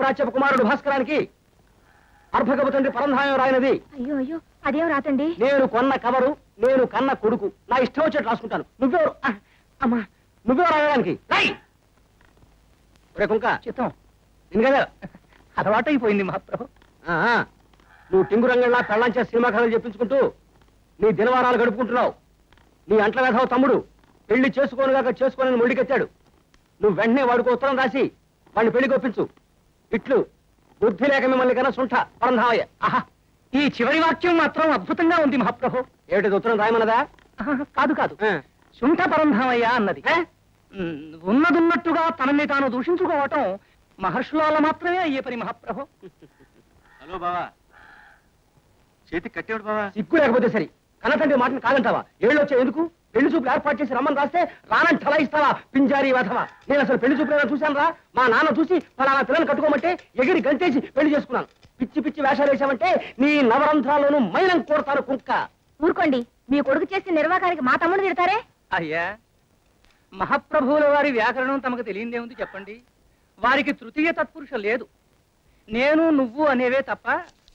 విప్రాచ్యప కుమారుడు భాస్కరానికి అర్భకపు తండ్రి పరంధాయం రాయినది అయ్యో అయ్యో అదేం రాతండి నేను కొన్న కవరు నేను కన్న కొడుకు నా ఇష్టం వచ్చేట్టు రాసుకుంటాను నువ్వెవరు ఆ, అమ్మా నువ్వెవరు రాయడానికి రాయ్ ఒరే కుంక చిత్తం నిన్ను కదా అలవాటైపోయింది మహాప్రభు ఆ, ఆ. నువ్వు టింగు రంగంలా పెళ్ళంచే సినిమా కథలు చెప్పించుకుంటూ నీ దినవారాలు గడుపుకుంటున్నావు నీ అంట్ల వేధవ తమ్ముడు పెళ్లి చేసుకోనుగాక చేసుకోనని మొండికెత్తాడు నువ్వు వెంటనే వాడికి ఉత్తరం రాసి వాడిని పెళ్లికి ఒప్పించు ఇట్లు బుద్ధి లేక మిమ్మల్ని కన్నా సుంఠ పరంధామయ్య ఆహా ఈ చివరి వాక్యం మాత్రం అద్భుతంగా ఉంది మహాప్రభు ఏమిటి ఉత్తరం రాయమన్నదా ఆహా, కాదు కాదు ఆ. శుంఠ పరంధామయ్య అన్నది ఏ? ఉమ్, ఉన్నదున్నట్టుగా తనని తాను దూషించుకోవటం మహర్షుల వల్ల మాత్రమే అయ్యే పని మహాప్రభు హలో బావా చేతికి కట్టేవాడు బావా సిగ్గు లేకపోతే సరి కన్నతండ్రి మాటను కాదంటావా ఏళ్ళు వచ్చే ఎందుకు పెళ్లి చూపులు ఏర్పాటు చేసి రమ్మని రాస్తే రానని ఠలా ఇస్తావా పింజారి వధవా నేను అసలు పెళ్లి చూపులు చూశాను రా మా నాన్న చూసి ఫలానా పిల్లలు కట్టుకోమంటే ఎగిరి గంతేసి పెళ్లి చేసుకున్నాను పిచ్చి పిచ్చి వేషాలు వేసామంటే నీ నవరంధ్రాల్లోనూ మైనం కోడతాను కుక్క ఊరుకోండి మీ కొడుకు చేసిన నిర్వాకానికి మా తమ్ముడు తిడతారే అయ్యా మహాప్రభువుల వారి వ్యాకరణం తమకు తెలియందేముంది చెప్పండి వారికి తృతీయ తత్పురుష లేదు నేను నువ్వు అనేవే తప్ప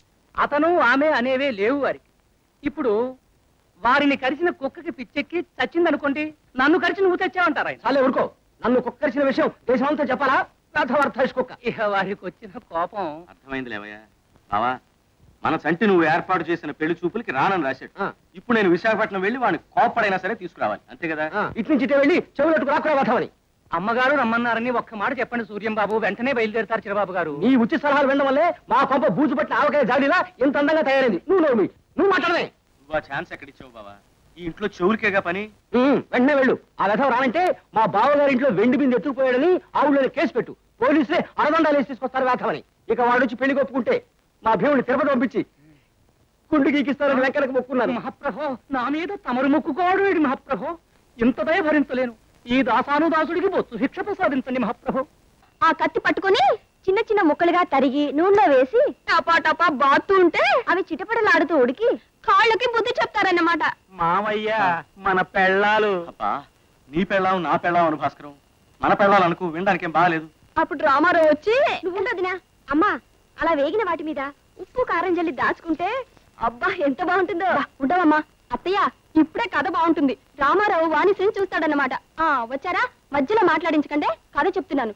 అతను ఆమె అనేవే లేవు వారికి ఇప్పుడు వారిని కరిచిన కుక్కకి పిచ్చెక్కి చచ్చిందనుకోండి నన్ను కరిచి నువ్వు తెచ్చావంటారు ఆయన చాలే ఊరుకో నన్ను కుక్కరిసిన విషయం దేశమంతా చెప్పాలా వేధవార్థ కుక్క ఇక వారికి వచ్చిన కోపం అర్థమైంది లేవయ్యా బావా మన చంటి నువ్వు ఏర్పాటు చేసిన పెళ్లి చూపులకి రానని రాశాడు ఆ. ఇప్పుడు నేను విశాఖపట్నం వెళ్ళి వాడిని కోపడైనా సరే తీసుకురావాలి అంతే కదా ఆ, ఇటు నుంచి ఇటే వెళ్ళి చెవులట్టుకు రాకురా వధవని అమ్మగారు రమ్మన్నారని ఒక్క మాట చెప్పండి సూర్యం బాబు వెంటనే బయలుదేరుతారు చిరబాబు గారు నీ ఉచిత సలహాలు వినడం వల్లే మా కొంప బూజు పట్టిన ఆవకాయ జాడిలా ఇంత అందంగా తయారైంది నువ్వు నోరు మూయి. నువ్వు మాట్లాడమే నువ్వు ఆ ఛాన్స్ ఎక్కడిచ్చావు బావా ఈ ఇంట్లో చెవులకేగా పని ఉమ్, వెంటనే వెళ్ళు ఆ వ్యధం రానంటే మా బావగారి ఇంట్లో వెండి బింది ఎత్తుకుపోయాడని ఆ ఊళ్ళోని కేసు పెట్టు పోలీసులే అరదండాలు వేసి తీసుకొస్తారు వేధమని ఇక వాడు వచ్చి పెళ్లి ఒప్పుకుంటే మా భీముని తిరుపతి పంపించి గుండు గీకిస్తారని వెంకలకు మొక్కున్నాను మహాప్రభో నా మీద తమరు మొక్కుకోవడం ఏడి మహాప్రభో ఇంత దయ భరించలేను ఈ దాసాను దాసుడికి బొత్తు శిక్ష ప్రసాదించండి మహాప్రభో ఆ కత్తి పట్టుకుని చిన్న చిన్న ముక్కలుగా తరిగి నూనెలో వేసి టపా టపా బాత్తు ఉంటే అవి చిటపటలాడుతూ ఉడికి కాళ్ళకి బుద్ధి చెప్తారన్నమాట మామయ్య మన పెళ్ళాలు అబ్బా నీ పెళ్ళాం నా పెళ్ళాం అను భాస్కరం మన పెళ్ళాలు అనుకో వినడానికి ఏం బాగాలేదు అప్పుడు రామారావు వచ్చి నువ్వుండదినా అమ్మా అలా వేగిన వాటి మీద ఉప్పు కారం జల్లి దాచుకుంటే అబ్బా ఎంత బాగుంటుందో ఉండవమ్మా అత్తయ్య ఇప్పుడే కథ బాగుంటుంది రామారావు వాణిశ్రీని చూస్తాడన్నమాట ఆ వచ్చారా మధ్యలో మాట్లాడించకండి కథ చెప్తున్నాను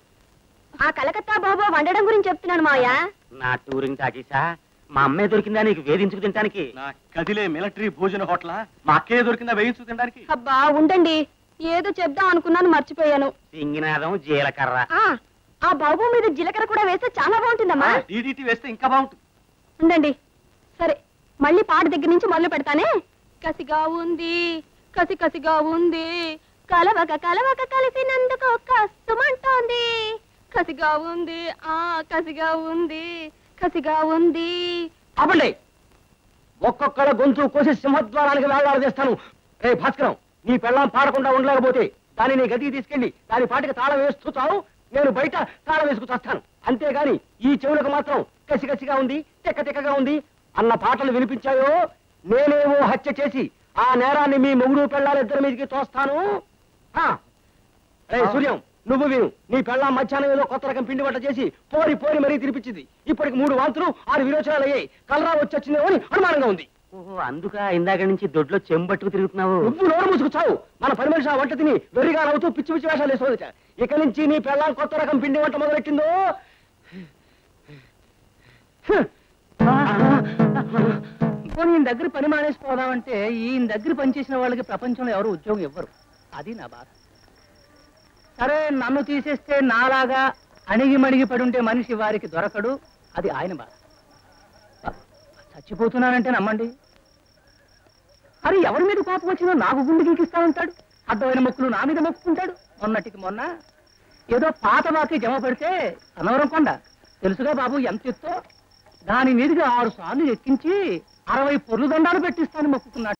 ఆ కలకత్తా బాబా వండడం గురించి చెప్తున్నాను మావయ్య నా టూరింగ్ టాకీసా మా అమ్మే దొరికిందా నీకు వేధించుకు తినడానికి నా కదిలే మిలిటరీ భోజన హోటల్ మా అక్కే దొరికిందా వేయించు తినడానికి అబ్బా ఉండండి ఏదో చెప్దాం అనుకున్నాను మర్చిపోయాను సింగినాదం జీలకర్ర ఆ ఆ బాబు మీద జీలకర్ర కూడా వేస్తే చాలా బాగుంటుందమ్మా డీడీటీ వేస్తే ఇంకా బాగుంటుంది ఉండండి సరే మళ్ళీ పాట దగ్గర నుంచి మొదలు పెడతానే కసిగా ఉంది కసి కసిగా ఉంది కలవక కలవక కలిసినందుకు కష్టమంటోంది కసిగా ఉంది ఆ కసిగా ఉంది కసిగా ఉంది ఆపండి ఒక్కొక్కళ్ళ గొంతు కోసి సింహద్వారానికి వేలాడదీస్తాను రే భాస్కరం నీ పెళ్ళాం పాడకుండా ఉండలేకపోతే దాన్ని నీ గదికి తీసుకెళ్లి దాని పాటికి తాళం వేస్తూ చావు నేను బయట తాళం వేసుకు చస్తాను అంతేగాని ఈ చెవులకు మాత్రం కసి కసిగా ఉంది తెక్క తెక్కగా ఉంది అన్న పాటలు వినిపించాయో నేనేమో హత్య చేసి ఆ నేరాన్ని మీ మొగుడు పెళ్ళాలిద్దరి మీదకి తోస్తాను ఆ, రే సూర్యం నువ్వు విను నీ పెళ్ళాం మధ్యాహ్నం ఏదో కొత్త రకం పిండి వంట చేసి పోరి పోరి మరీ తినిపించింది ఇప్పటికి మూడు వాంతులు ఆరు విరోచనాలు అయ్యాయి కలరా వచ్చొచ్చిందేమో అని అనుమానంగా ఉంది ఓహో అందుక ఇందాక నుంచి దొడ్లో చెంబట్టుకు తిరుగుతున్నావు నువ్వు నోరు మూసుకు చావు మన పని మనిషి ఆ వంట తిని వెర్రిగా నవ్వుతూ పిచ్చి పిచ్చి వేషాలు వేసుకోవచ్చు ఇక నుంచి నీ పెళ్ళాం కొత్త రకం పిండి వంట మొదలెట్టిందో హ్మ్. పోనీ ఈయన దగ్గర పని మానేసిపోదామంటే ఈయన దగ్గర పనిచేసిన వాళ్ళకి ప్రపంచంలో ఎవరు ఉద్యోగం ఇవ్వరు అది నా బాధ సరే నన్ను తీసేస్తే నాలాగా అణిగి మణిగి పడి ఉంటే మనిషి వారికి దొరకడు అది ఆయన బాధ చచ్చిపోతున్నానంటే నమ్మండి అరే ఎవరి మీద కోపం వచ్చినా నాకు గుండె గీకిస్తా ఉంటాడు అడ్డమైన మొక్కులు నా మీద మొక్కుకుంటాడు మొన్నటికి మొన్న ఏదో పాత బాకీ జమ పెడితే అనవరం కొండ తెలుసుగా బాబు ఎంత ఎత్తో దాని మీదుగా ఆరు సార్లు ఎక్కించి అరవై పొర్లు దండాలు పెట్టిస్తాను మొక్కుకున్నాడు